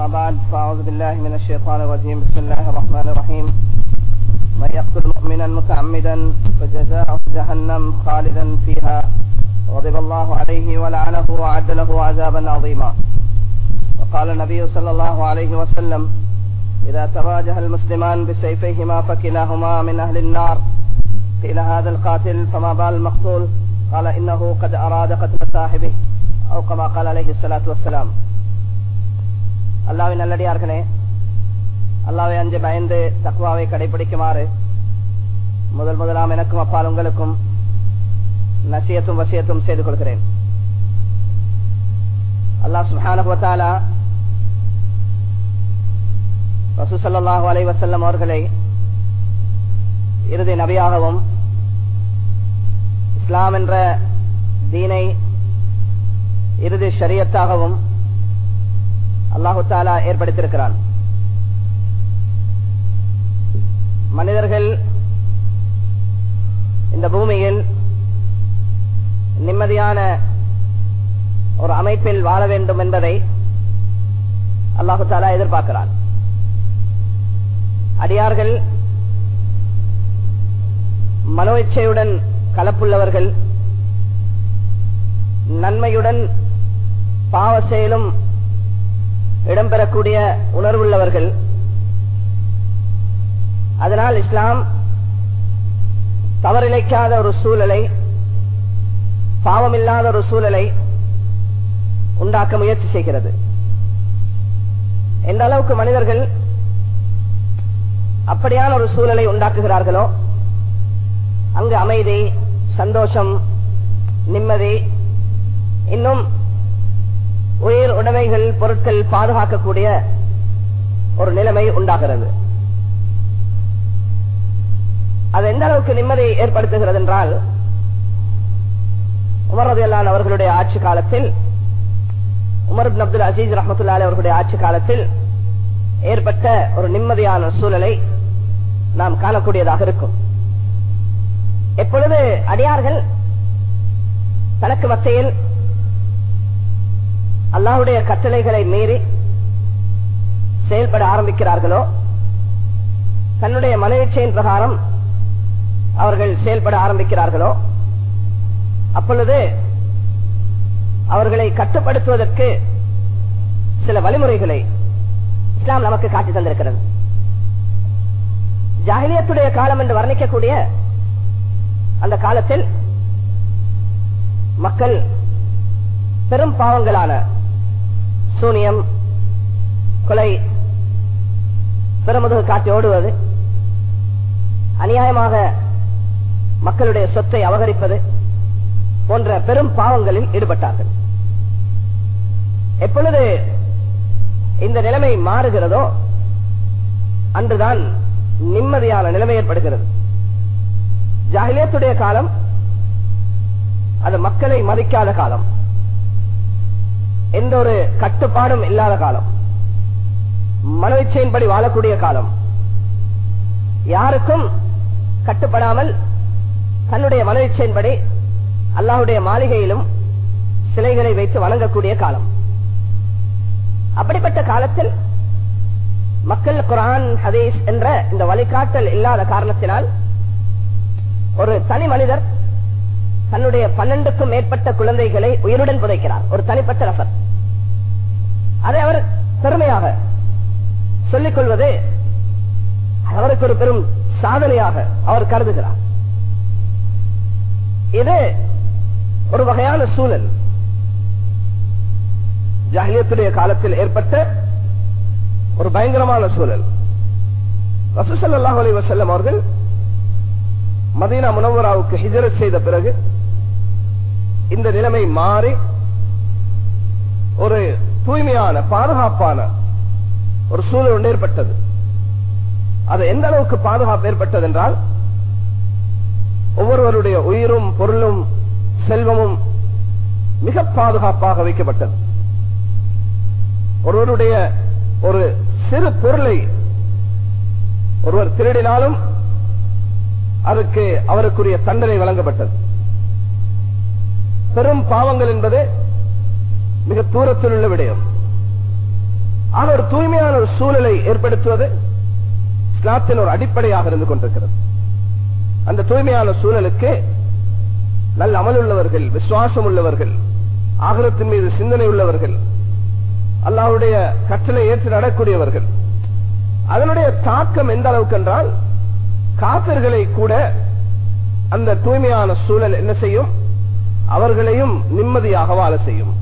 أما بعد فأعوذ بالله من الشيطان الرجيم بسم الله الرحمن الرحيم من يقتل مؤمنا متعمدا فجزاؤه جهنم خالدا فيها غضب الله عليه ولعنه وأعد له عذابا عظيما وقال النبي صلى الله عليه وسلم إذا تواجه المسلمان بسيفيهما فكلاهما من أهل النار قيل هذا القاتل فما بال المقتول قال إنه قد أراد قتل صاحبه أو كما قال عليه الصلاة والسلام அல்லாவின் நல்லடியார்களே அல்லாவை அஞ்சு பயந்து தக்குவாவை கடைபிடிக்குமாறு முதல் முதலாம் எனக்கும் அப்பால் உங்களுக்கும் நசியத்தும் வசியத்தும் செய்து கொள்கிறேன் அல்லாஹ் சுஹானுவத்தாலா ரசூசல்லாஹு அலை வசல்லம் அவர்களை இறுதி நபியாகவும் இஸ்லாம் என்ற தீனை இறுதி ஷரியத்தாகவும் அல்லாஹு தாலா ஏற்படுத்தியிருக்கிறான் மனிதர்கள் இந்த பூமியில் நிம்மதியான ஒரு அமைப்பில் வாழ வேண்டும் என்பதை அல்லாஹு தாலா எதிர்பார்க்கிறான் அடியார்கள் மனோ இச்சையுடன் கலப்புள்ளவர்கள் நன்மையுடன் பாவ செயலும் இடம்பெறக்கூடிய உணர்வுள்ளவர்கள் அதனால் இஸ்லாம் தவறிழைக்காத ஒரு சூழலை பாவமில்லாத ஒரு சூழலை உண்டாக்க முயற்சி செய்கிறது எந்த அளவுக்கு மனிதர்கள் அப்படியான ஒரு சூழலை உண்டாக்குகிறார்களோ அங்கு அமைதி சந்தோஷம் நிம்மதி இன்னும் உயிர் உடைமைகள் பொருட்கள் பாதுகாக்கக்கூடிய ஒரு நிலைமை உண்டாகிறது அது எந்த அளவுக்கு நிம்மதி ஏற்படுத்துகிறது என்றால் உமரதையல்லான் அவர்களுடைய ஆட்சி காலத்தில் உமர் அப்துல் அசீஸ் ரஹமத்துல்லாலே அவர்களுடைய ஆட்சி காலத்தில் ஏற்பட்ட ஒரு நிம்மதியான சூழலை நாம் காணக்கூடியதாக இருக்கும் எப்பொழுது அடியார்கள் தனக்கு மத்தியில் அல்லாஹுடைய கட்டளைகளை மீறி செயல்பட ஆரம்பிக்கிறார்களோ தன்னுடைய மனநிச்சயின் பிரகாரம் அவர்கள் செயல்பட ஆரம்பிக்கிறார்களோ அப்பொழுது அவர்களை கட்டுப்படுத்துவதற்கு சில வழிமுறைகளை இஸ்லாம் நமக்கு காட்டி தந்திருக்கிறது ஜாகிலியத்துடைய காலம் என்று வர்ணிக்கக்கூடிய அந்த காலத்தில் மக்கள் பெரும் பாவங்களான சூனியம் கொலை பெருமுதுகு காட்டி ஓடுவது அநியாயமாக மக்களுடைய சொத்தை அபகரிப்பது போன்ற பெரும் பாவங்களில் ஈடுபட்டார்கள் எப்பொழுது இந்த நிலைமை மாறுகிறதோ அன்றுதான் நிம்மதியான நிலைமை ஏற்படுகிறது ஜாகிலியத்துடைய காலம் அது மக்களை மதிக்காத காலம் எந்த ஒரு கட்டுப்பாடும் இல்லாத காலம் மன இச்சையின்படி வாழக்கூடிய காலம் யாருக்கும் கட்டுப்படாமல் தன்னுடைய மன இச்சையின்படி அல்லாஹுடைய மாளிகையிலும் சிலைகளை வைத்து வணங்கக்கூடிய காலம் அப்படிப்பட்ட காலத்தில் மக்கள் குரான் ஹதீஸ் என்ற இந்த வழிகாட்டல் இல்லாத காரணத்தினால் ஒரு தனி மனிதர் தன்னுடைய பன்னெண்டுக்கும் மேற்பட்ட குழந்தைகளை உயிருடன் புதைக்கிறார் ஒரு தனிப்பட்ட நபர் அதை அவர் பெருமையாக சொல்லிக் கொள்வது அவருக்கு ஒரு பெரும் சாதனையாக அவர் கருதுகிறார் இது ஒரு வகையான சூழல் ஜாகிலியத்துடைய காலத்தில் ஏற்பட்ட ஒரு பயங்கரமான சூழல் ரசூசல்லாஹ் அலி வசல்லம் அவர்கள் மதீனா முனவராவுக்கு ஹிஜரத் செய்த பிறகு இந்த நிலைமை மாறி ஒரு தூய்மையான பாதுகாப்பான ஒரு சூழல் ஒன்று ஏற்பட்டது அது எந்த அளவுக்கு பாதுகாப்பு ஏற்பட்டது என்றால் ஒவ்வொருவருடைய உயிரும் பொருளும் செல்வமும் மிக பாதுகாப்பாக வைக்கப்பட்டது ஒருவருடைய ஒரு சிறு பொருளை ஒருவர் திருடினாலும் அதுக்கு அவருக்குரிய தண்டனை வழங்கப்பட்டது பெரும் பாவங்கள் என்பது மிக தூரத்தில் உள்ள விடயம் ஆக ஒரு தூய்மையான ஒரு சூழலை ஏற்படுத்துவது இஸ்லாத்தின் ஒரு அடிப்படையாக இருந்து கொண்டிருக்கிறது அந்த தூய்மையான சூழலுக்கு நல்ல அமல் உள்ளவர்கள் விசுவாசம் உள்ளவர்கள் ஆகரத்தின் மீது சிந்தனை உள்ளவர்கள் அல்லாவுடைய கட்டளை ஏற்று நடக்கூடியவர்கள் அதனுடைய தாக்கம் எந்த அளவுக்கு என்றால் காப்பர்களை கூட அந்த தூய்மையான சூழல் என்ன செய்யும் அவர்களையும் நிம்மதியாக வாழ செய்யும்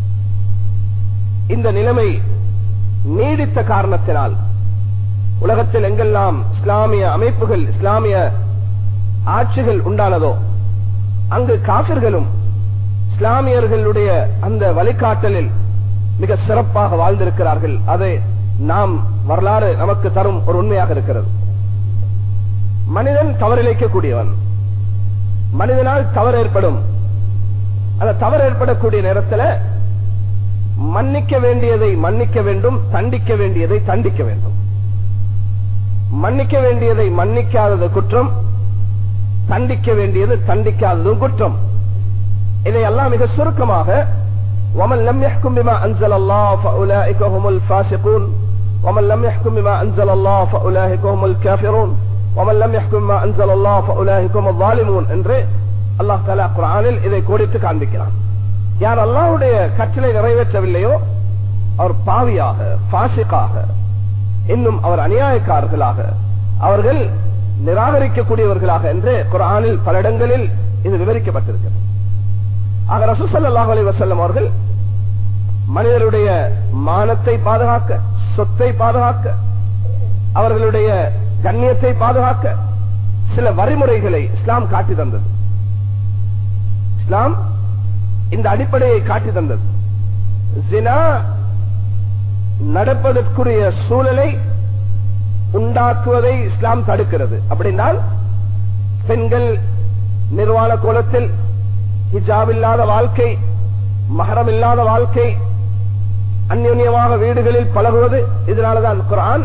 இந்த நிலைமை நீடித்த காரணத்தினால் உலகத்தில் எங்கெல்லாம் இஸ்லாமிய அமைப்புகள் இஸ்லாமிய ஆட்சிகள் உண்டானதோ அங்கு காபிர்களும் இஸ்லாமியர்களுடைய அந்த வழிகாட்டலில் மிக சிறப்பாக வாழ்ந்திருக்கிறார்கள் அதை நாம் வரலாறு நமக்கு தரும் ஒரு உண்மையாக இருக்கிறது மனிதன் தவறிழைக்கக்கூடியவன் மனிதனால் தவறு ஏற்படும் அந்த தவறு ஏற்படக்கூடிய நேரத்தில் மன்னிக்க வேண்டியதை மன்னிக்க வேண்டும் தண்டிக்க வேண்டியதை தண்டிக்க வேண்டும் மன்னிக்க வேண்டியதை மன்னிக்காதது குற்றம் தண்டிக்க வேண்டியது தண்டிக்காததும் குற்றம் இதையெல்லாம் மிக சுருக்கமாக ومن لم يحكم بما أنزل الله فأولئك هم الفاسقون ومن لم يحكم بما أنزل الله فأولئك هم الكافرون ومن لم يحكم بما أنزل الله فأولئك هم الظالمون என்று அல்லாஹ் தலா குரானில் இதை கோடித்து காண்பிக்கிறான் யார் அல்லாஹ்வுடைய கட்டளை நிறைவேற்றவில்லையோ அவர் பாவியாக பாசிக்காக இன்னும் அவர் அநியாயக்காரர்களாக அவர்கள் நிராகரிக்கக்கூடியவர்களாக என்று குரானில் பல இடங்களில் இது விவரிக்கப்பட்டிருக்கிறது ஆக ரசூசல்லாஹ் அலி வசல்லம் அவர்கள் மனிதருடைய மானத்தை பாதுகாக்க சொத்தை பாதுகாக்க அவர்களுடைய கண்ணியத்தை பாதுகாக்க சில வரிமுறைகளை இஸ்லாம் காட்டி தந்தது இஸ்லாம் இந்த அடிப்படையை காட்டி தந்தது ஜினா நடப்பதற்குரிய சூழலை உண்டாக்குவதை இஸ்லாம் தடுக்கிறது அப்படின்னால் பெண்கள் நிர்வாண கோலத்தில் ஹிஜாப் இல்லாத வாழ்க்கை மகரம் இல்லாத வாழ்க்கை அந்யுன்யமாக வீடுகளில் பழகுவது இதனாலதான் குரான்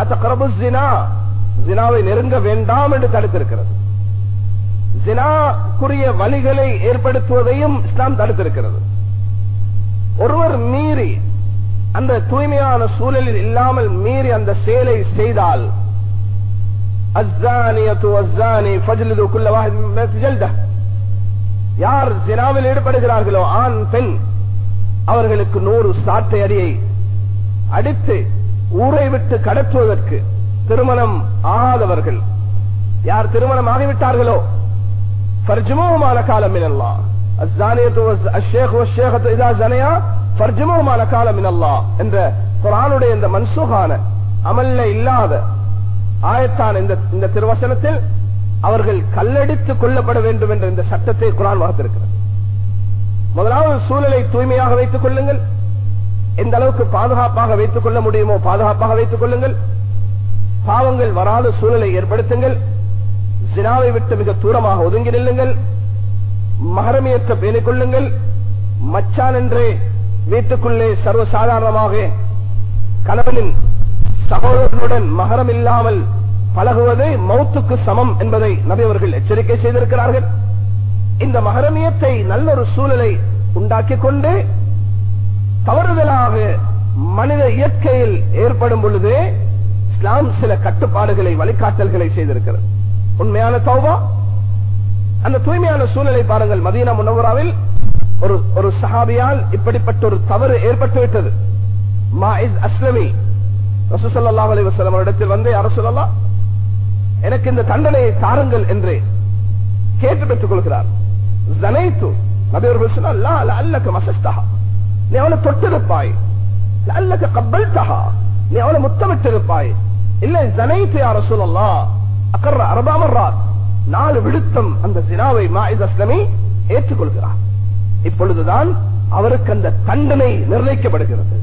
ஜினாவை நெருங்க வேண்டாம் என்று தடுத்திருக்கிறது ஜினாக்குரிய வழிகளை ஏற்படுத்துவதையும் இஸ்லாம் தடுத்திருக்கிறது ஒருவர் மீறி அந்த தூய்மையான சூழலில் இல்லாமல் மீறி அந்த செயலை செய்தால் யார் ஜினாவில் ஈடுபடுகிறார்களோ ஆண் பெண் அவர்களுக்கு நூறு சாட்டை அடியை அடித்து ஊரை விட்டு கடத்துவதற்கு திருமணம் ஆகாதவர்கள் யார் திருமணம் ஆகிவிட்டார்களோ பர்ஜுமோகமான காலம் எல்லாம் பர்ஜுமோகமான காலம் என்ற குரானுடைய இந்த மன்சூகான அமல்ல இல்லாத ஆயத்தான் இந்த இந்த திருவசனத்தில் அவர்கள் கல்லடித்து கொல்லப்பட வேண்டும் என்ற இந்த சட்டத்தை குரான் வகுத்திருக்கிறது முதலாவது சூழலை தூய்மையாக வைத்துக் கொள்ளுங்கள் எந்த அளவுக்கு பாதுகாப்பாக வைத்துக் கொள்ள முடியுமோ பாதுகாப்பாக வைத்துக் கொள்ளுங்கள் பாவங்கள் வராத சூழலை ஏற்படுத்துங்கள் ஜினாவை விட்டு மிக தூரமாக ஒதுங்கி நில்லுங்கள் மகரமியற்ற பேணிக் கொள்ளுங்கள் மச்சான் என்றே வீட்டுக்குள்ளே சர்வசாதாரணமாக கணவனின் சகோதரனுடன் மகரம் இல்லாமல் பழகுவது மௌத்துக்கு சமம் என்பதை நபி அவர்கள் எச்சரிக்கை செய்திருக்கிறார்கள் இந்த மகரமியத்தை நல்ல ஒரு சூழலை உண்டாக்கிக் கொண்டு தவறுதலாக மனித இயற்கையில் ஏற்படும் பொழுது இஸ்லாம் சில கட்டுப்பாடுகளை வழிகாட்டல்களை செய்திருக்கிறது உண்மையான தௌபா அந்த தூய்மையான சூழலை பாருங்கள் மதீனா முனவராவில் ஒரு ஒரு சஹாபியால் இப்படிப்பட்ட ஒரு தவறு ஏற்பட்டு விட்டது மாஇஸ் அஸ்லமி ரசூசல்லா அலி வசலம் இடத்தில் வந்து அரசுல்லா எனக்கு இந்த தண்டனையை தாருங்கள் என்று கேட்டு பெற்றுக் கொள்கிறார் ஜனைத்து நபி அவர்கள் சொன்னால் அல்லக்க மசஸ்தகா நீ அவனை தொட்டிருப்பாய் அல்லக்க கப்பல் தகா நீ அவனை முத்தமிட்டிருப்பாய் இல்லை ஜனைத்து யார சொல்லலாம் அக்கற அரபாமர்றார் நாலு விடுத்தம் அந்த சினாவை மாயித் அஸ்லமி ஏற்றுக்கொள்கிறார் இப்பொழுதுதான் அவருக்கு அந்த தண்டனை நிர்ணயிக்கப்படுகிறது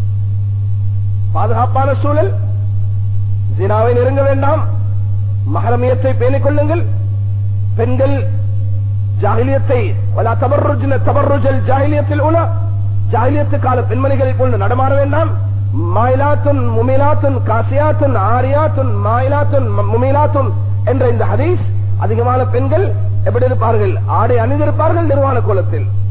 பாதுகாப்பான சூழல் ஜினாவை நெருங்க வேண்டாம் மகரமியத்தை பேணிக் கொள்ளுங்கள் பெண்கள் ஜாகிலியத்தை தபர்ருஜின தபர்ருஜல் ஜாகிலியத்தில் உள்ள ஜாகிலியத்து கால பெண்மணிகளை போன்று நடமாட வேண்டாம் மாயிலாத்துன் முமிலாத்துன் காசியாத்துன் ஆரியாத்துன் மாயிலாத்துன் முமிலாத்துன் என்ற இந்த ஹதீஸ் அதிகமான பெண்கள் எப்படி இருப்பார்கள் ஆடை அணிந்திருப்பார்கள் நிர்வாண கோலத்தில்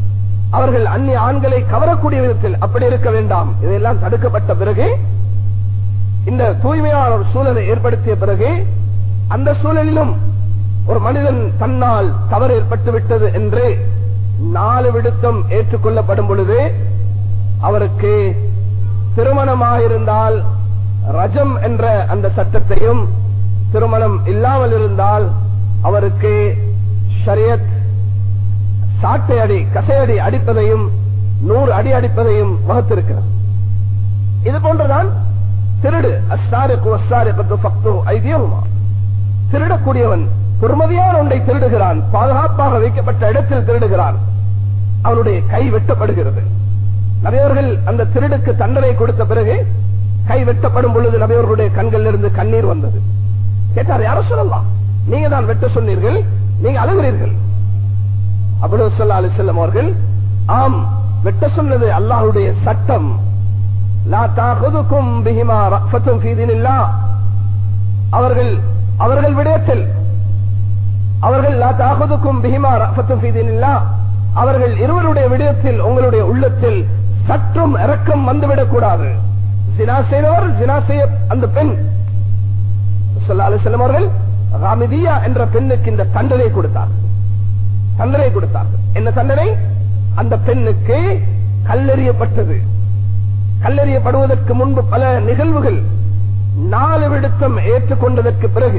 அவர்கள் அந்நிய ஆண்களை கவரக்கூடிய விதத்தில் அப்படி இருக்க வேண்டாம் இதையெல்லாம் தடுக்கப்பட்ட பிறகு இந்த தூய்மையான ஒரு சூழலை ஏற்படுத்திய பிறகு அந்த சூழலிலும் ஒரு மனிதன் தன்னால் தவறு ஏற்பட்டு விட்டது என்று நாலு விடுத்தம் ஏற்றுக்கொள்ளப்படும் பொழுது அவருக்கு திருமணமாயிருந்தால் ரஜம் என்ற அந்த சட்டத்தையும் திருமணம் இல்லாமல் இருந்தால் அவருக்கு ஷரியத் சாட்டை அடி கசையடி அடிப்பதையும் நூறு அடி அடிப்பதையும் வகுத்திருக்கிறது இது போன்றுதான் திருடு அஸ்தாருக்கு அஸ்தாரிக்கு பக்தோ ஐதியகுமா திருடக்கூடியவன் பொறுமதியான ஒன்றை திருடுகிறான் பாதுகாப்பாக வைக்கப்பட்ட இடத்தில் திருடுகிறான் அவனுடைய கை வெட்டப்படுகிறது நபியவர்கள் அந்த திருடுக்கு தண்டனை கொடுத்த பிறகு கை வெட்டப்படும் பொழுது நபியவர்களுடைய கண்களில் இருந்து கண்ணீர் வந்தது கேட்டார் யார சொல்லலாம் நீங்க தான் வெட்ட சொன்னீர்கள் நீங்க அழுகிறீர்கள் அபுல் சல்லா அலி செல்லம் அவர்கள் ஆம் வெட்ட சொன்னது அல்லாஹுடைய சட்டம் லா தாகுதுக்கும் பிஹிமா ரஃபத்தும் ஃபீதினில்லா அவர்கள் அவர்கள் விடயத்தில் அவர்கள் லா தாகுதுக்கும் பிஹிமா ரஃபத்தும் ஃபீதினில்லா அவர்கள் இருவருடைய விடயத்தில் உங்களுடைய உள்ளத்தில் சற்றும் இறக்கம் வந்துவிடக் கூடாது ஜினா செய்தவர் ஜினா செய்ய அந்த பெண் ஸல்லல்லாஹு அலைஹி வஸல்லம் அவர்கள் ராமிதியா என்ற பெண்ணுக்கு இந்த தண்டனை கொடுத்தார்கள் தண்டனை கொடுத்தார்கள் என்ன தண்டனை அந்த பெண்ணுக்கு கல்லெறியப்பட்டது கல்லெறியப்படுவதற்கு முன்பு பல நிகழ்வுகள் நாலு விடுத்தம் ஏற்றுக்கொண்டதற்கு பிறகு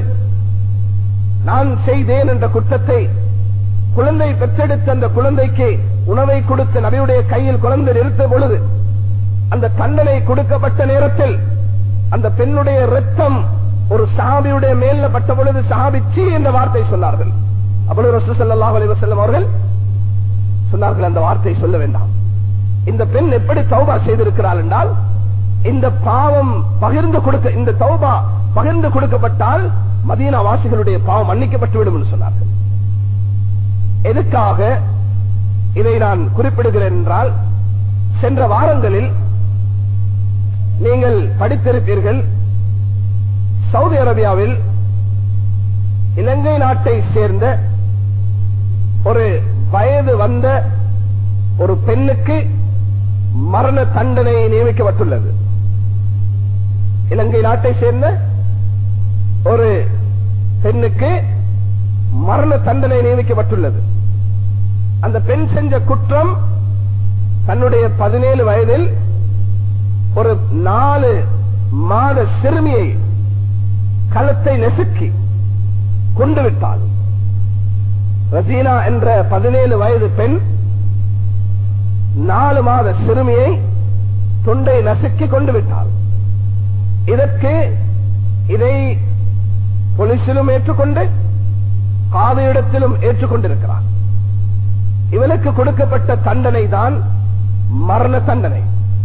நான் செய்தேன் என்ற குற்றத்தை குழந்தை பெற்றெடுத்த அந்த குழந்தைக்கு உணவை கொடுத்த நபியுடைய கையில் குழந்தை நிறுத்த பொழுது அந்த தண்டனை கொடுக்கப்பட்ட நேரத்தில் அந்த பெண்ணுடைய ரத்தம் ஒரு சஹாபியுடைய மேல பட்ட பொழுது சஹாபி சீ என்ற வார்த்தை சொன்னார்கள் அப்பொழுது ரசூ ஸல்லல்லாஹு அலைஹி வஸல்லம் அவர்கள் சொன்னார்கள் அந்த வார்த்தை சொல்ல வேண்டாம் இந்த பெண் எப்படி தௌபா செய்திருக்கிறாள் என்றால் இந்த பாவம் பகிர்ந்து கொடுக்க இந்த தௌபா பகிர்ந்து கொடுக்கப்பட்டால் மதீனா வாசிகளுடைய பாவம் மன்னிக்கப்பட்டுவிடும் என்று சொன்னார்கள் எதுக்காக இதை நான் குறிப்பிடுகிறேன் என்றால் சென்ற வாரங்களில் நீங்கள் படித்திருப்பீர்கள் சவுதி அரேபியாவில் இலங்கை நாட்டை சேர்ந்த ஒரு வயது வந்த ஒரு பெண்ணுக்கு மரண தண்டனை நியமிக்கப்பட்டுள்ளது இலங்கை நாட்டை சேர்ந்த ஒரு பெண்ணுக்கு மரண தண்டனை நியமிக்கப்பட்டுள்ளது அந்த பெண் செஞ்ச குற்றம் தன்னுடைய பதினேழு வயதில் ஒரு நாலு மாத சிறுமியை களத்தை நெசுக்கி கொண்டு விட்டாள் ரசீனா என்ற பதினேழு வயது பெண் நாலு மாத சிறுமியை தொண்டை நசுக்கி கொண்டு விட்டாள் இதற்கு இதை போலீசிலும் ஏற்றுக்கொண்டு காதையிடத்திலும் ஏற்றுக்கொண்டிருக்கிறார் இவளுக்கு கொடுக்கப்பட்ட தண்டனை தான் மரண தண்டனை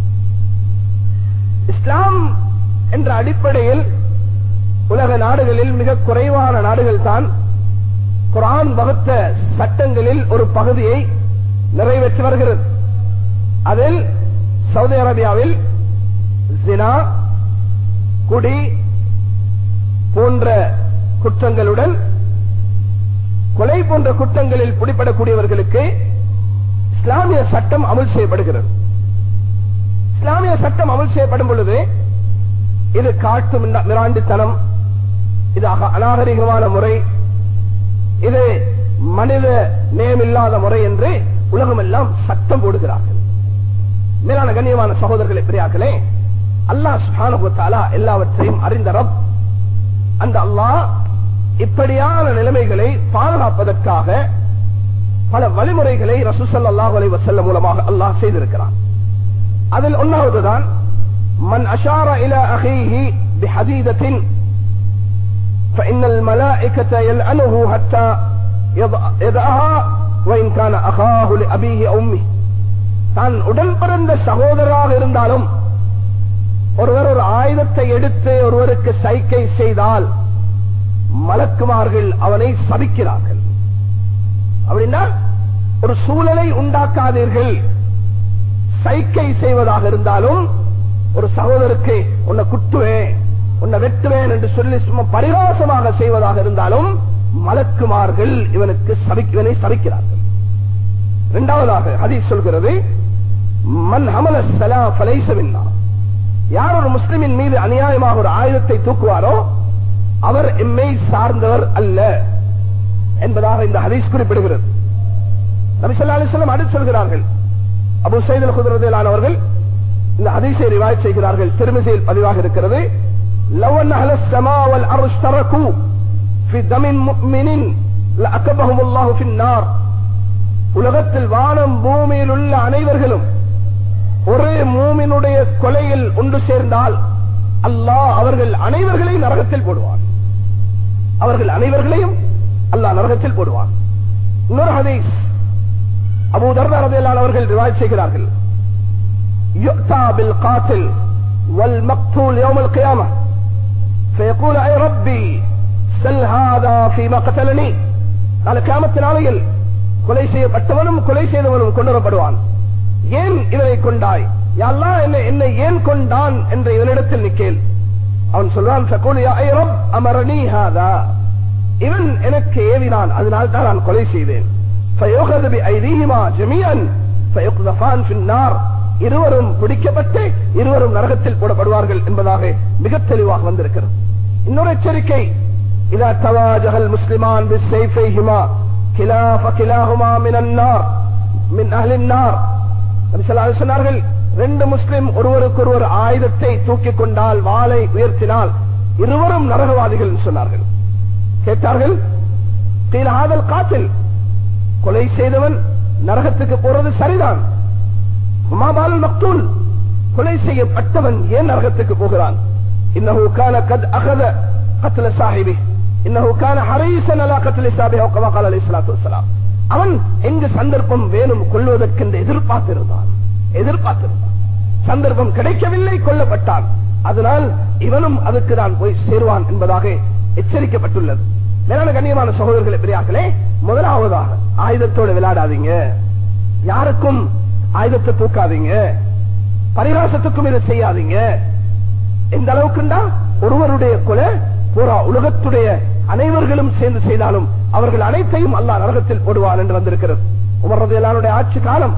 இஸ்லாம் என்ற அடிப்படையில் உலக நாடுகளில் மிக குறைவான நாடுகள் தான் குரான் வகுத்த சட்டங்களில் ஒரு பகுதியை நிறைவேற்றி வருகிறது அதில் சவுதி அரேபியாவில் ஜினா குடி போன்ற குற்றங்களுடன் கொலை போன்ற குற்றங்களில் பிடிபடக்கூடியவர்களுக்கு இஸ்லாமிய சட்டம் அமல் செய்யப்படுகிறது இஸ்லாமிய சட்டம் அமல் செய்யப்படும் பொழுது இது காட்டு மிரா- மிராண்டித்தனம் இது அக- அநாகரிகமான முறை இது மனித நேயமில்லாத முறை என்று உலகமெல்லாம் சட்டம் போடுகிறார்கள் மேலான கண்ணியமான சகோதரர்களே பெரியார்களே அல்லாஹ் சுப்ஹானஹு வ தஆலா எல்லாவற்றையும் அறிந்த ரப் அந்த அல்லாஹ் இப்படியான நிலைமைகளை பாதுகாப்பதற்காக பல வழிமுறைகளை ரசூசல்லாஹு அலைஹி வஸல்லம் மூலமாக அல்லாஹ் செய்திருக்கிறான் அதில் ஒன்னாவதுதான் மன் அஷார இல அஹீஹி பிஹதீதத்தின் فإن الملائكة يلعنه حتى يضع- يضعها وإن كان أخاه لأبيه أو أمه தான் உடன் பிறந்த சகோதரராக இருந்தாலும் ஒருவர் ஒரு ஆயுதத்தை எடுத்து ஒருவருக்கு சைக்கை செய்தால் மலக்குமார்கள் அவனை சபிக்கிறார்கள் அப்படின்னா ஒரு சூழலை உண்டாக்காதீர்கள் சைக்கை செய்வதாக இருந்தாலும் ஒரு சகோதரருக்கு உன்னை குத்துவேன் உன்னை வெட்டுவேன் என்று சொல்லி சும்மா பரிகாசமாக செய்வதாக இருந்தாலும் மலக்குமார்கள் இவனுக்கு சபிக்- இவனை சபிக்கிறார்கள் இரண்டாவதாக ஹதீஸ் சொல்கிறது மன் ஹமல சலா ஃபலைஸ மின்னா யார் ஒரு முஸ்லிமின் மீது அநியாயமாக ஒரு ஆயுதத்தை தூக்குவாரோ அவர் எம்மை சார்ந்தவர் அல்ல என்பதாக இந்த ஹதீஸ் குறிப்பிடுகிறது நபி ஸல்லல்லாஹு அலைஹி வஸல்லம் அடுத்து சொல்கிறார்கள் அபூ சயீத் அல் அவர்கள் இந்த ஹதீஸை ரிவாயத் செய்கிறார்கள் திருமிசையில் பதிவாக இருக்கிறது லவ் அன் அஹ்ல ஸமா வல் அர்ض اشتركوا في دم مؤمن لأكبهم الله في النار உலகத்தில் வானம் பூமியில் உள்ள அனைவர்களும் ஒரே மூமினுடைய கொலையில் ஒன்று சேர்ந்தால் அல்லாஹ் அவர்கள் அனைவர்களையும் நரகத்தில் போடுவான் அவர்கள் அனைவர்களையும் அல்லாஹ் நரகத்தில் போடுவான் இன்னொரு ஹதீஸ் அபூ தர்தா ரலியல்லாஹு அவர்கள் ரிவாயத் செய்கிறார்கள் يؤتى بالقاتل والمقتول يوم القيامة فيقول أي ربي سل هذا فيما قتلني قال كامت நாளையில் கொலை செய்யப்பட்டவனும் கொலை செய்தவனும் கொண்டு வரப்படுவான் ஏன் இதனை கொண்டாய் யாழ்லா என்னை என்னை ஏன் கொண்டான் என்ற இவனிடத்தில் நிக்கேல் அவன் சொல்றான் "ஃபகூல் யா ஐ ரப், அமரணி ஹாதா." இவன் எனக்கு ஏவினான் அதனால் தான் நான் கொலை செய்தேன் فيؤخذ بأيديهما جميعا فيقذفان في النار இருவரும் பிடிக்கப்பட்டு இருவரும் நரகத்தில் போடப்படுவார்கள் என்பதாக மிக தெளிவாக வந்திருக்கிறது இன்னொரு எச்சரிக்கை இதா தவாஜகல் முஸ்லிமான் பிஸ்ஸைஃபைஹிமா கிலாஃப கிலாஹுமா மினன் நார் மின் அஹ்லின் நார் நபி ஸல்லல்லாஹு அலைஹி சொன்னார்கள் ரெண்டு முஸ்லிம் ஒருவருக்கொருவர் ஆயுதத்தை தூக்கிக் கொண்டால் வாளை உயர்த்தினால் இருவரும் நரகவாதிகள் என்று சொன்னார்கள் கேட்டார்கள் கீழ ஆதல் காத்தில் கொலை செய்தவன் நரகத்துக்கு போறது சரிதான் மாபால் மக்தூல் கொலை செய்யப்பட்டவன் ஏன் நரகத்துக்கு போகிறான் இன்னஹு கான கத் அகத கத்ல சாஹிபி இன்னஹு கான ஹரீசன் அலா கத்ல சாஹிபி கமா கால அலைஹிஸ்ஸலாத்து வஸ்ஸலாம் அவன் எங்கு சந்தர்ப்பம் வேணும் கொள்வதற்கென்று எதிர்பார்த்திருந்தான் எதிர்பார்த்திருந்தான் சந்தர்ப்பம் கிடைக்கவில்லை கொல்லப்பட்டான் அதனால் இவனும் அதுக்கு தான் போய் சேருவான் என்பதாக எச்சரிக்கப்பட்டுள்ளது மேலான கண்ணியமான சகோதரர்களே பெரியார்களே முதலாவதாக ஆயுதத்தோடு விளையாடாதீங்க யாருக்கும் ஆயுதத்தை தூக்காதீங்க பரிகாசத்துக்கும் இதை செய்யாதீங்க எந்த அளவுக்குண்டா ஒருவருடைய கொலை பூரா உலகத்துடைய அனைவர்களும் சேர்ந்து செய்தாலும் அவர்கள் அனைத்தையும் அல்லாஹ் நரகத்தில் போடுவான் என்று வந்திருக்கிறது உமரது எல்லாருடைய ஆட்சி காலம்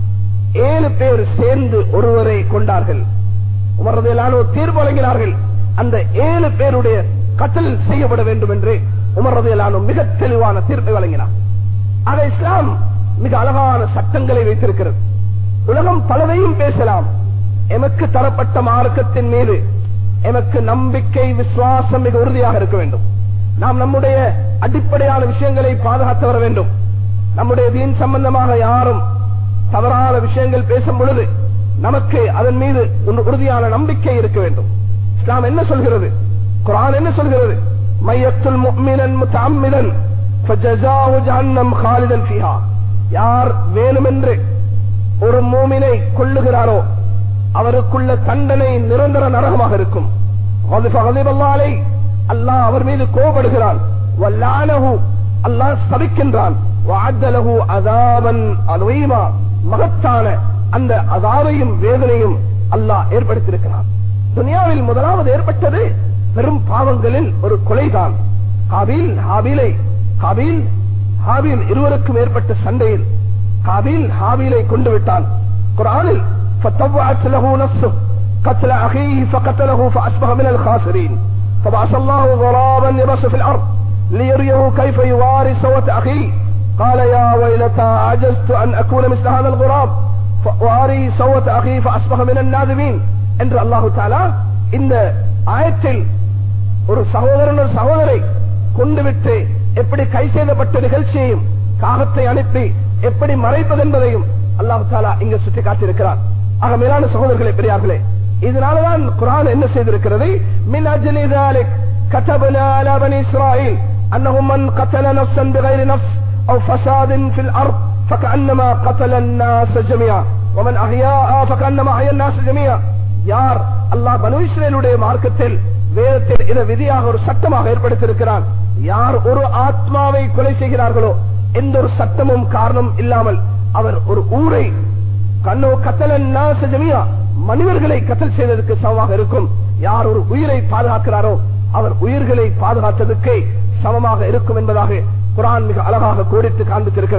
ஏழு பேர் சேர்ந்து ஒருவரை கொண்டார்கள் உமரது எல்லாரும் தீர்ப்பு வழங்கினார்கள் அந்த ஏழு பேருடைய கத்தல் செய்யப்பட வேண்டும் என்று உமரது எல்லாரும் மிக தெளிவான தீர்ப்பை வழங்கினார் ஆக இஸ்லாம் மிக அழகான சட்டங்களை வைத்திருக்கிறது உலகம் பலதையும் பேசலாம் எமக்கு தரப்பட்ட மார்க்கத்தின் மீது எமக்கு நம்பிக்கை விசுவாசம் மிக உறுதியாக இருக்க வேண்டும் நாம் நம்முடைய அடிப்படையான விஷயங்களை பாதுகாத்து வர வேண்டும் நம்முடைய வீண் சம்பந்தமாக யாரும் தவறான விஷயங்கள் பேசும் பொழுது நமக்கு அதன் மீது ஒரு உறுதியான நம்பிக்கை இருக்க வேண்டும் இஸ்லாம் என்ன சொல்கிறது குரான் என்ன சொல்கிறது மையத்துல் முஃமினன் முத்தஅம்மிதன் ஃபஜஸாஹு ஜஹன்னம் காலிதன் ஃபீஹா யார் வேணுமென்று ஒரு மூமினை கொள்ளுகிறாரோ அவருக்குள்ள தண்டனை நிரந்தர நரகமாக இருக்கும் அல்லாஹ் அவர் மீது கோபடுகிறான் அல்லாஹ் சபிக்கின்றான் மகத்தான அந்த அதாவையும் வேதனையும் அல்லாஹ் ஏற்படுத்தியிருக்கிறான் துனியாவில் முதலாவது ஏற்பட்டது பெரும் பாவங்களில் ஒரு கொலைதான் காபில் ஹாபிலை காபில் ஹாபில் இருவருக்கும் ஏற்பட்ட சண்டையில் காபில் ஹாபிலை கொண்டு விட்டான் குரானில் فطوعت له نفسه قتل أخيه فقتله فأصبح من الخاسرين فبعث الله غرابا يبص في الأرض ليريه كيف يواري سوة أخيه قال يا ويلتى عجزت أن أكون مثل هذا الغراب واري سوة أخيه فأصبح من النادمين என்று அல்லாஹு தாலா இந்த ஆயத்தில் ஒரு சகோதரன் ஒரு சகோதரை கொண்டுவிட்டு எப்படி கை செய்தப்பட்ட நிகழ்ச்சியையும் காகத்தை அனுப்பி எப்படி மறைப்பது என்பதையும் அல்லாஹு தாலா இங்க சுட்டி காட்டியிருக்கிறார் ஆக மேலான சகோதரர்களே பெரியார்களே இதனாலதான் குரான் என்ன செய்திருக்கிறது மின் அஜலி ذلك كتبنا على بني اسرائيل انه من قتل نفسا بغير نفس او فساد في الارض فكانما قتل الناس جميعا ومن احياها فكانما احيا الناس جميعا யார் அல்லாஹ் பனு இஸ்ரேலுடைய மார்க்கத்தில் வேதத்தில் இதை விதியாக ஒரு சட்டமாக ஏற்படுத்தியிருக்கிறான் யார் ஒரு ஆத்மாவை கொலை செய்கிறார்களோ எந்த ஒரு சட்டமும் காரணம் இல்லாமல் அவர் ஒரு ஊரை கண்ணோ கத்தலன் ஜமியா மனிதர்களை கத்தல் செய்ததற்கு சமமாக இருக்கும் யார் ஒரு உயிரை பாதுகாக்கிறாரோ அவர் உயிர்களை பாதுகாத்ததுக்கு சமமாக இருக்கும் என்பதாக குரான் மிக அழகாக கோடித்து காண்பித்திருக்கிறது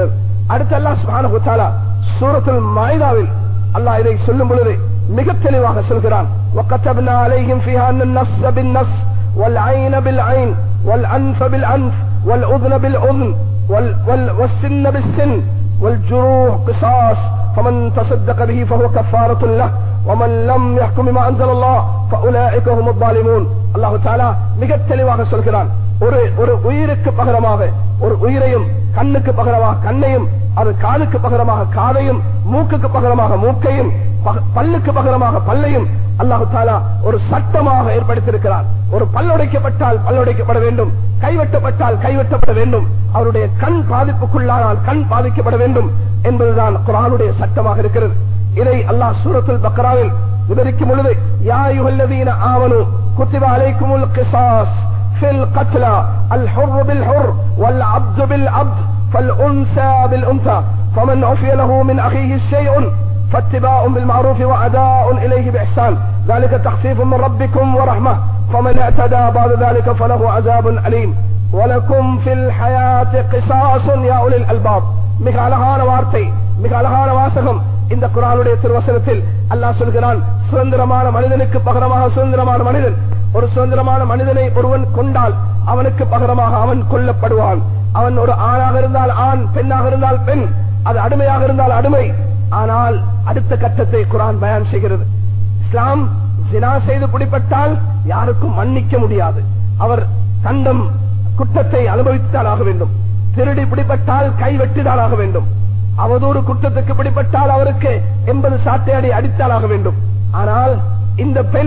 அடுத்து அல்லாஹ் சுப்ஹானஹு வ தஆலா சூரத்துல் மாயிதாவில் அல்லாஹ் இதை சொல்லும் பொழுது மிக தெளிவாக சொல்கிறான் وَكَتَبْنَا عَلَيْهِمْ فِيهَا أَنَّ النَّفْسَ بِالنَّفْسِ وَالْعَيْنَ بِالْعَيْنِ وَالْأَنْفَ بِالْأَنْفِ وَالْأُذْنَ بِالْأُذْنِ وال- وال- والسن بالسن والجروح قصاص فمن تصدق به فهو كفارة له ومن لم يحكم بما أنزل الله فأولئك هم الظالمون الله تعالى மிக தெளிவாக சொல்கிறான் ஒரு ஒரு உயிருக்கு பகரமாக ஒரு உயிரையும் கண்ணுக்கு பகரமாக கண்ணையும் அது காதுக்கு பகரமாக காதையும் மூக்குக்கு பகரமாக மூக்கையும் பக- பல்லுக்கு பகரமாக பல்லையும் அல்லாஹு தாலா ஒரு சட்டமாக ஏற்படுத்தியிருக்கிறார் ஒரு பல்லுடைக்கப்பட்டால் பல்லுடைக்கப்பட வேண்டும் கைவெட்டப்பட்டால் கைவெட்டப்பட வேண்டும் அவருடைய கண் பாதிப்புக்குள்ளானால் கண் பாதிக்கப்பட வேண்டும் என்பதுதான் குரானுடைய சட்டமாக இருக்கிறது இதை அல்லாஹ் சூரத்துல் பக்ராவில் விவரிக்கும் பொழுது யா யுஹல்லதீன ஆவனு குத்திப அலைக்குமுல் கிசாஸ் في القتلى الحر بالحر والعبد بالعبد فالأنثى بالأنثى فمن عفي له من أخيه شيء فاتباع بالمعروف وأداء إليه بإحسان ذلك تخفيف من ربكم ورحمة فمن اعتدى بعد ذلك فله عذاب أليم ولكم في الحياة قصاص يا أولي الألباب மிக அழகான வார்த்தை மிக அழகான வாசகம் இந்த குரானுடைய திருவசனத்தில் அல்லாஹ் சொல்கிறான் சுதந்திரமான மனிதனுக்கு பகரமாக சுதந்திரமான மனிதன் ஒரு சுதந்திரமான மனிதனை ஒருவன் கொண்டால் அவனுக்கு பகரமாக அவன் கொல்லப்படுவான் அவன் ஒரு ஆணாக இருந்தால் ஆண் பெண்ணாக இருந்தால் பெண் அது அடிமையாக இருந்தால் அடிமை ஆனால் அடுத்த கட்டத்தை குரான் பயான் செய்கிறது இஸ்லாம் ஜினா செய்து பிடிப்பட்டால் யாருக்கும் மன்னிக்க முடியாது அவர் தண்டம் குற்றத்தை அனுபவித்துதான் ஆக வேண்டும் திருடி பிடிப்பட்டால் கைவெட்டிதான் ஆக வேண்டும் அவதூறு குற்றத்துக்கு பிடிப்பட்டால் அவருக்கு எண்பது சாட்டையடி அடித்தால் ஆக வேண்டும் ஆனால் இந்த பெண்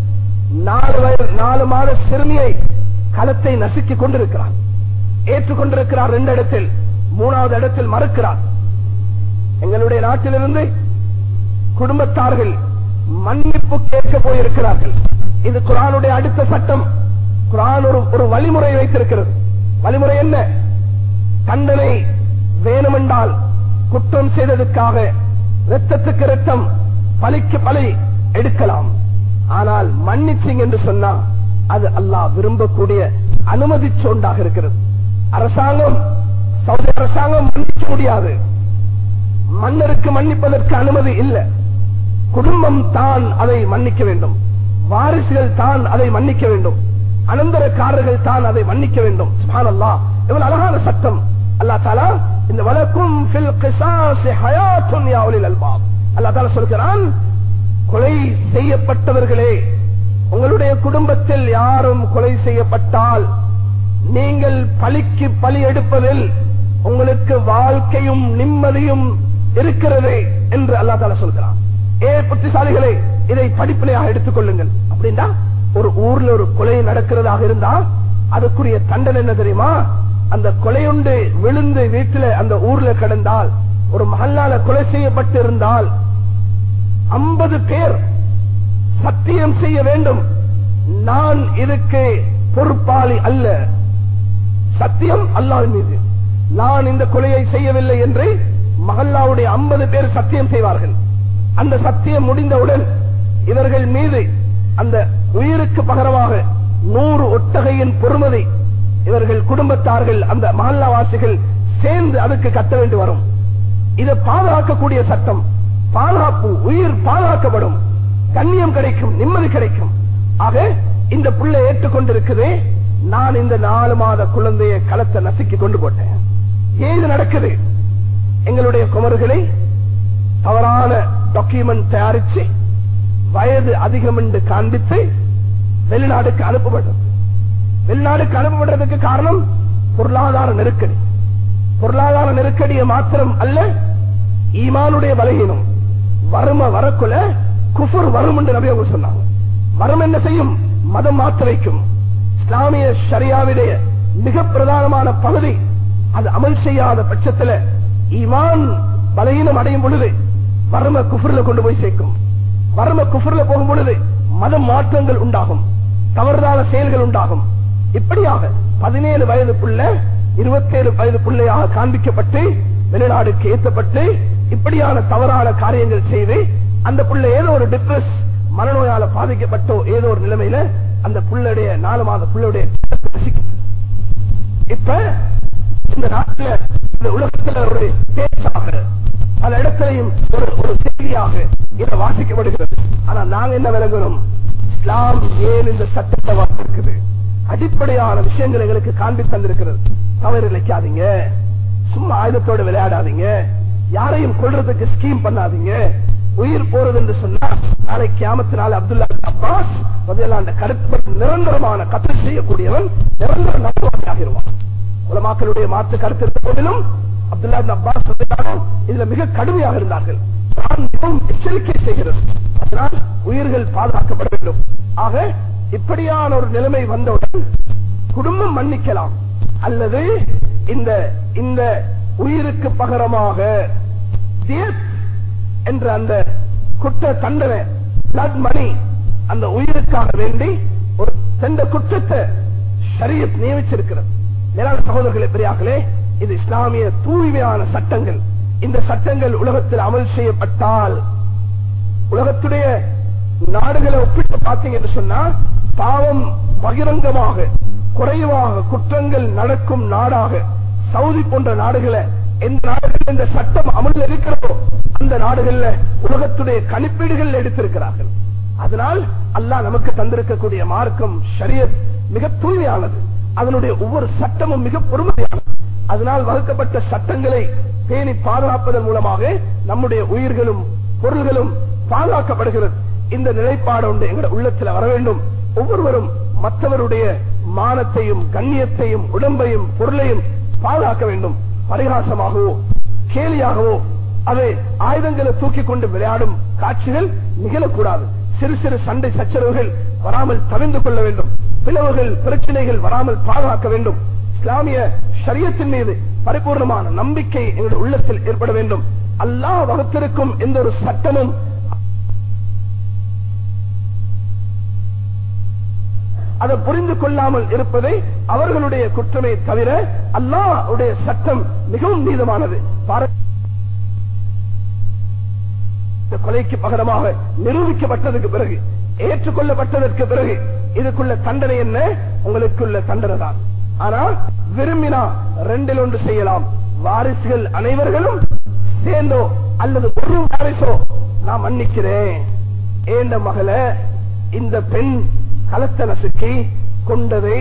நாலு வயது நாலு மாத சிறுமியை களத்தை நசுக்கிக் கொண்டிருக்கிறார் ஏற்றுக்கொண்டிருக்கிறார் ரெண்டு இடத்தில் மூணாவது இடத்தில் மறுக்கிறார் எங்களுடைய நாட்டிலிருந்து குடும்பத்தார்கள் மன்னிப்பு கேட்க போயிருக்கிறார்கள் இது குரானுடைய அடுத்த சட்டம் குரான் ஒரு ஒரு வழிமுறை வைத்திருக்கிறது வழிமுறை என்ன தண்டனை வேணுமென்றால் குற்றம் செய்ததுக்காக ரத்தத்துக்கு ரத்தம் பலிக்கு பலி எடுக்கலாம் ஆனால் மன்னிச்சிங் என்று சொன்னா அது அல்லாஹ் விரும்பக்கூடிய அனுமதி சோண்டாக இருக்கிறது அரசாங்கம் சவுதி அரசாங்கம் மன்னிக்க முடியாது மன்னருக்கு மன்னிப்பதற்கு அனுமதி இல்லை குடும்பம் தான் அதை மன்னிக்க வேண்டும் வாரிசுகள் தான் அதை மன்னிக்க வேண்டும் அனந்தரக்காரர்கள் தான் அதை மன்னிக்க வேண்டும் சுபான் அல்லா இவ்வளவு அழகான சட்டம் அல்லா தாலா இந்த வழக்கும் ஃபில் கிசாஸி ஹயாத்துன் யா உலில் அல்பாப் அல்லா தாலா சொல்கிறான் கொலை செய்யப்பட்டவர்களே உங்களுடைய குடும்பத்தில் யாரும் கொலை செய்யப்பட்டால் நீங்கள் பலிக்கு பலி எடுப்பதில் உங்களுக்கு வாழ்க்கையும் நிம்மதியும் இருக்கிறது என்று அல்லா தாலா சொல்கிறான் ஏ புத்திசாலிகளே இதை படிப்பினையாக எடுத்துக் கொள்ளுங்கள் அப்படின்னா ஒரு ஊர்ல ஒரு கொலை நடக்கிறதாக இருந்தா அதுக்குரிய தண்டனை என்ன தெரியுமா அந்த கொலையுண்டு விழுந்து வீட்டில அந்த ஊர்ல கிடந்தால் ஒரு மகல்லால கொலை செய்யப்பட்டு இருந்தால் ஐம்பது பேர் சத்தியம் செய்ய வேண்டும் நான் இதுக்கு பொறுப்பாளி அல்ல சத்தியம் அல்லாஹ் மீது நான் இந்த கொலையை செய்யவில்லை என்று மகல்லாவுடைய ஐம்பது பேர் சத்தியம் செய்வார்கள் அந்த சத்தியம் முடிந்தவுடன் இவர்கள் மீது அந்த உயிருக்கு பகரமாக நூறு ஒட்டகையின் பொறுமதி இவர்கள் குடும்பத்தார்கள் அந்த மகல்லாவாசிகள் சேர்ந்து அதுக்கு கட்ட வேண்டி வரும் இதை பாதுகாக்கக்கூடிய சட்டம் பாதுகாப்பு உயிர் பாதுகாக்கப்படும் கண்ணியம் கிடைக்கும் நிம்மதி கிடைக்கும் ஆக இந்த புள்ளை ஏற்றுக்கொண்டிருக்குதே நான் இந்த நாலு மாத குழந்தைய களத்தை நசுக்கி கொண்டு போட்டேன் ஏது நடக்குது எங்களுடைய குமர்களை தவறான டாக்குமெண்ட் தயாரிச்சு வயது அதிகம் என்று காண்பித்து வெளிநாடுக்கு அனுப்பப்பட்டது வெளிநாடுக்கு அனுப்பப்படுறதுக்கு காரணம் பொருளாதார நெருக்கடி பொருளாதார நெருக்கடியை மாத்திரம் அல்ல ஈமானுடைய பலகீனம் வறுமை வரக்குள்ள குஃபர் வரும் என்று நபி அவங்க சொன்னாங்க வரும் என்ன செய்யும் மதம் மாற்ற வைக்கும் இஸ்லாமிய ஷரியாவுடைய மிக பிரதானமான பகுதி அது அமல் செய்யாத பட்சத்துல ஈமான் பலகீனம் அடையும் பொழுது வறுமை குஃபர்ல கொண்டு போய் சேர்க்கும் வறுமை குஃபர்ல போகும் பொழுது மதம் மாற்றங்கள் உண்டாகும் தவறுதான செயல்கள் உண்டாகும் இப்படியாக பதினேழு வயது புள்ள இருபத்தேழு வயது பிள்ளையாக காண்பிக்கப்பட்டு வெளிநாடுக்கு ஏற்றப்பட்டு இப்படியான தவறான காரியங்கள் செய்து அந்த புள்ள ஏதோ ஒரு டிப்ரெஸ் மனநோயால பாதிக்கப்பட்டோ ஏதோ ஒரு நிலைமையில அந்த புள்ளுடைய நாலு மாத புள்ளுடைய இப்ப இந்த நாட்டுல இந்த உலகத்துல ஒரு பேச்சாக பல இடத்திலையும் ஒரு ஒரு செய்தியாக இதை வாசிக்கப்படுகிறது ஆனா நாங்க என்ன விளங்குறோம் இஸ்லாம் ஏன் இந்த சட்டத்தை வாசிருக்குது அடிப்படையான விஷயங்கள் எங்களுக்கு காண்பி தந்திருக்கிறது தவறு இழைக்காதீங்க சும்மா ஆயுதத்தோட விளையாடாதீங்க யாரையும் கொள்றதுக்கு ஸ்கீம் பண்ணாதீங்க உயிர் போறது என்று சொன்னா நாளை கியாமத்தினால அப்துல்லா பின் அப்பாஸ் முதல்ல அந்த கருத்து நிரந்தரமான கத்தல் செய்யக்கூடியவன் நிரந்தர நம்புவாகிடுவான் உலமாக்களுடைய மாற்று கருத்து இருந்த போதிலும் அப்துல்லா பின் அப்பாஸ் ரலியல்லாஹு இதுல மிக கடுமையாக இருந்தார்கள் தான் மிகவும் எச்சரிக்கை செய்கிறது அதனால் உயிர்கள் பாதுகாக்கப்பட வேண்டும் ஆக இப்படியான ஒரு நிலைமை வந்தவுடன் குடும்பம் மன்னிக்கலாம் அல்லது இந்த இந்த உயிருக்கு பகரமாக death என்ற அந்த குற்ற தண்டனை பிளட் மணி அந்த உயிருக்காக வேண்டி ஒரு சென்ற குற்றத்தை ஷரியத் நியமிச்சிருக்கிறது மேலான சகோதரர்களே பெரியார்களே இது இஸ்லாமிய தூய்மையான சட்டங்கள் இந்த சட்டங்கள் உலகத்தில் அமல் செய்யப்பட்டால் உலகத்துடைய நாடுகளை ஒப்பிட்டு பார்த்தீங்க என்று சொன்னா பாவம் பகிரங்கமாக குறைவாக குற்றங்கள் நடக்கும் நாடாக சவுதி போன்ற நாடுகளை எந்த நாடுகள் இந்த சட்டம் அமல் இருக்கிறதோ அந்த நாடுகள்ல உலகத்துடைய கணிப்பீடுகள் எடுத்திருக்கிறார்கள் அதனால் அல்லாஹ் நமக்கு தந்திருக்கக்கூடிய மார்க்கம் ஷரியத் மிக தூய்மையானது அதனுடைய ஒவ்வொரு சட்டமும் மிக பொறுமையானது அதனால் வகுக்கப்பட்ட சட்டங்களை பேணி பாதுகாப்பதன் மூலமாக நம்முடைய உயிர்களும் பொருள்களும் பாதுகாக்கப்படுகிறது இந்த நிலைப்பாடு ஒன்று எங்கள் உள்ளத்தில் வர வேண்டும் ஒவ்வொருவரும் மற்றவருடைய மானத்தையும் கண்ணியத்தையும் உடம்பையும் பொருளையும் பாதுகாக்க வேண்டும் பரிகாசமாகவோ கேலியாகவோ அதை ஆயுதங்களை தூக்கி கொண்டு விளையாடும் காட்சிகள் நிகழக்கூடாது சிறு சிறு சண்டை சச்சரவுகள் வராமல் தவிர்ந்து கொள்ள வேண்டும் பிளவுகள் பிரச்சனைகள் வராமல் பாதுகாக்க வேண்டும் இஸ்லாமிய ஷரியத்தின் மீது பரிபூர்ணமான நம்பிக்கை எங்களுடைய உள்ளத்தில் ஏற்பட வேண்டும் அல்லாஹ் வகுத்திருக்கும் எந்த ஒரு சட்டமும் அதை புரிந்து கொள்ளாமல் இருப்பதை அவர்களுடைய குற்றமே தவிர அல்லாஹ்வுடைய சட்டம் மிகவும் நீதமானது பார- இந்த கொலைக்கு பகரமாக நிரூபிக்கப்பட்டதுக்கு பிறகு ஏற்றுக்கொள்ளப்பட்டதற்கு பிறகு இதுக்குள்ள தண்டனை என்ன உங்களுக்குள்ள தண்டனை தான் ஆனா விரும்பினா ரெண்டில் ஒன்று செய்யலாம் வாரிசுகள் அனைவர்களும் சேர்ந்தோ அல்லது ஒரு வாரிசோ நான் மன்னிக்கிறேன் ஏண்ட மகளை இந்த பெண் கலத்த நசுக்கி கொண்டதை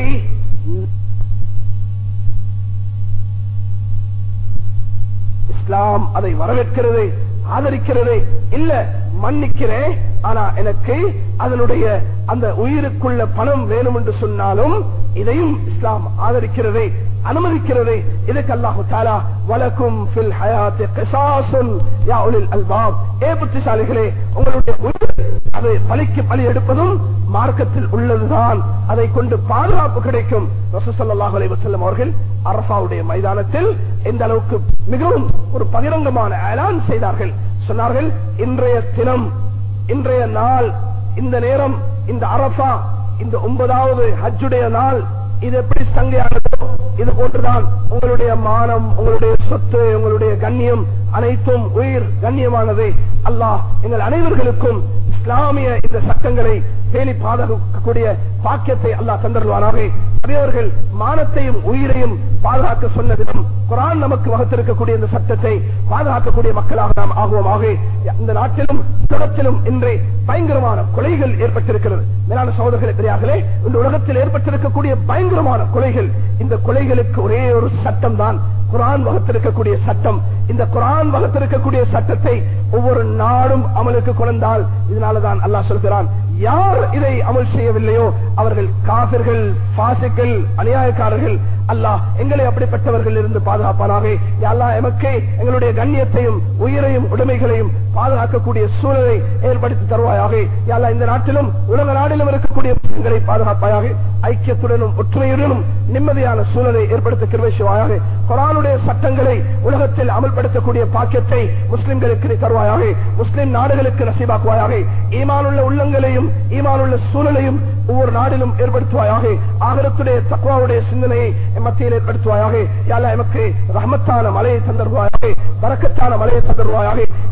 இஸ்லாம் அதை வரவேற்கிறது ஆதரிக்கிறது இல்ல மன்னிக்கிறேன் ஆனா எனக்கு அதனுடைய அந்த உயிருக்குள்ள பணம் வேணும் என்று சொன்னாலும் இதையும் இஸ்லாம் ஆதரிக்கிறது அனுமதிக்கிறது இதுக்கு அல்லாஹு தாலா வலக்கும் ஃபில் ஹயாத்தி கிசாசுன் யா உலில் அல்பாப் ஏ புத்திசாலிகளே உங்களுடைய உயிர் அது பலிக்கு பலி எடுப்பதும் மார்க்கத்தில் உள்ளதுதான் அதை கொண்டு பாதுகாப்பு கிடைக்கும் ரசூலுல்லாஹி அலைஹி வஸல்லம் அவர்கள் அரஃபாவுடைய மைதானத்தில் எந்த அளவுக்கு மிகவும் ஒரு பகிரங்கமான அலான் செய்தார்கள் சொன்னார்கள் இன்றைய தினம் இன்றைய நாள் இந்த நேரம் இந்த அரஃபா இந்த ஒன்பதாவது ஹஜ்ஜுடைய நாள் இது எப்படி சங்கையானதோ இது போன்றுதான் உங்களுடைய மானம் உங்களுடைய சொத்து உங்களுடைய கண்ணியம் அனைத்தும் உயிர் கண்ணியமானது அல்லாஹ் எங்கள் அனைவர்களுக்கும் இஸ்லாமிய இந்த சட்டங்களை பேணி பாதுகாக்கக்கூடிய பாக்கியத்தை அல்லாஹ் தந்தருவானாக அவர்கள் மானத்தையும் உயிரையும் பாதுகாக்க சொன்ன விதம் குரான் நமக்கு வகுத்திருக்கக்கூடிய இந்த சட்டத்தை பாதுகாக்கக்கூடிய மக்களாக நாம் ஆகுவோமாக இந்த நாட்டிலும் உலகத்திலும் இன்றே பயங்கரமான கொலைகள் ஏற்பட்டிருக்கிறது மேலான சகோதரர்களே பெரியார்களே இந்த உலகத்தில் ஏற்பட்டிருக்கக்கூடிய பயங்கரமான கொலைகள் இந்த கொலைகளுக்கு ஒரே ஒரு சட்டம் தான் குரான் வகுத்திருக்கக்கூடிய சட்டம் இந்த குரான் வகுத்திருக்கக்கூடிய சட்டத்தை ஒவ்வொரு நாடும் அமலுக்கு கொண்டால் இதனாலதான் அல்லாஹ் சொல்கிறான் யார் இதை அமல் செய்யவில்லையோ அவர்கள் காபிர்கள் பாசிக்கள் அநியாயக்காரர்கள் அல்லாஹ் எங்களை அப்படிப்பட்டவர்கள் இருந்து பாதுகாப்பானாக யா அல்லாஹ் எமக்கு எங்களுடைய கண்ணியத்தையும் உயிரையும் உடைமைகளையும் பாதுகாக்கக்கூடிய சூழலை ஏற்படுத்தி தருவாயாக யா அல்லாஹ் இந்த நாட்டிலும் உலக நாடிலும் இருக்கக்கூடிய முஸ்லிம்களை பாதுகாப்பாயாக ஐக்கியத்துடனும் ஒற்றுமையுடனும் நிம்மதியான சூழலை ஏற்படுத்த கிருவேசுவாயாக குரானுடைய சட்டங்களை உலகத்தில் அமல்படுத்தக்கூடிய பாக்கியத்தை முஸ்லிம்களுக்கு நீ தருவாயாக முஸ்லிம் நாடுகளுக்கு நசீபாக்குவாயாக ஈமானுள்ள உள்ளங்களையும் ஈமானுள்ள சூழலையும் ஒவ்வொரு நாடிலும் ஏற்படுத்துவாயாக ஆகரத்துடைய தக்குவாவுடைய சிந்தனையை எம் மத்தியில் ஏற்படுத்துவாயாக யாழ் எமக்கு ரஹமத்தான மலையை தந்தருவாயாக பறக்கத்தான மலையை தந்தருவாயாக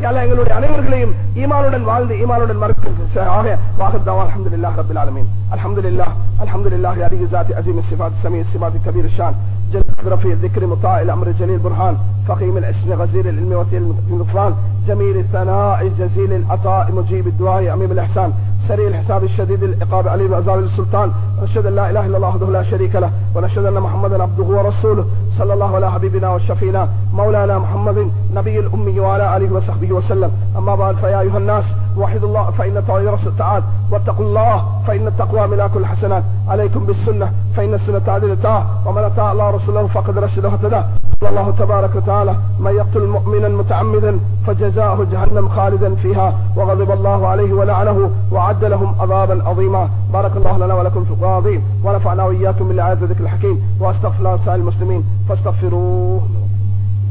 யாழ்லா எங்களுடைய அனைவர்களையும் ஈமானுடன் வாழ்ந்து ஈமானுடன் மறுக்கும் ஆக வாகத்தாவா அல்ஹம்துலில்லாஹ் ரப்பில் ஆலமீன் அல்ஹம்துலில்லாஹ் அல்ஹம்துலில்லாஹ் அலி ذات عظيم الصفات سميع الصفات كبير الشان جل رفيع الذكر مطاع الامر جليل البرهان فخيم الاسم غزير العلم وثير الغفران جميل الثناء جزيل العطاء مجيب الدعاء اميم الاحسان سريع الحساب الشديد العقاب علي وعذاب السلطان ونشهد ان لا اله الا الله وحده لا شريك له ونشهد ان محمدا عبده ورسوله صلى الله على حبيبنا وشفينا مولانا محمد نبي الامي وعلى اله وصحبه وسلم اما بعد فيا ايها الناس وحدوا الله فان التوحيد راس التعاد واتقوا الله فان التقوى ملاك الحسنات عليكم بالسنه فان السنه تعدل الطاعه ومن اطاع الله ورسوله فقد رشد وهتدى قال الله تبارك وتعالى من يقتل مؤمنا متعمدا فجزاؤه جهنم خالدا فيها وغضب الله عليه ولعنه وعد لهم عذابا عظيما بارك الله لنا ولكم في القرآن العظيم ونفعنا واياكم بالآيات والذكر الحكيم واستغفر الله سائر المسلمين فاستغفروه